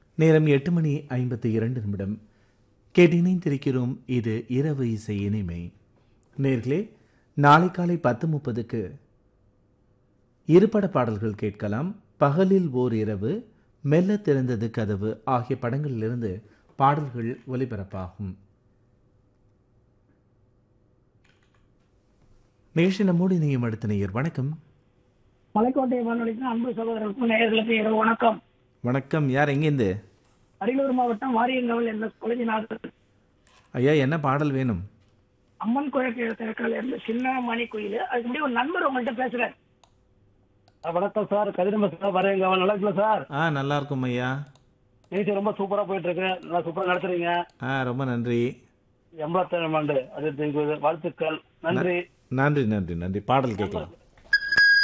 நேரம் எட்டு மணி ஐம்பத்தி இரண்டு நிமிடம் கேட்டிணைந்திருக்கிறோம் இது இரவு இசை இனிமை நேர்களே நாளை காலை பத்து முப்பதுக்கு இருபட பாடல்கள் கேட்கலாம் பகலில் ஓர் இரவு மெல்ல திறந்தது கதவு ஆகிய படங்களிலிருந்து பாடல்கள் ஒலிபரப்பாகும் நிகழ்ச்சி நம்மோடு இணையும் அடுத்த நேயர் வணக்கம் மலைக்கோட்டை வானொலிக்கு அன்பு சகோதரருக்கும் நேயர்களுக்கு இரவு வணக்கம் வணக்கம் யார் எங்கேருந்து அரியலூர் மாவட்டம் வாரியங்கவல் என்ற கொலைஞநாதர் ஐயா என்ன பாடல் வேணும் அம்மன் குழக்கு திறக்கல இருந்து சின்ன மணி கோயில் அதுக்கு முன்னாடி ஒரு நண்பர் உங்கள்கிட்ட பேசுறாரு வணக்கம் சார் கதிரம்ப சார் வரேங்க நல்லா இருக்குல்ல சார் ஆ நல்லா இருக்கும் ஐயா நிகழ்ச்சி ரொம்ப சூப்பரா போயிட்டு இருக்கு நல்லா சூப்பரா நடத்துறீங்க ஆ ரொம்ப நன்றி எண்பத்தேழாம் ஆண்டு அது வாழ்த்துக்கள் நன்றி நன்றி நன்றி நன்றி பாடல் கேட்கலாம்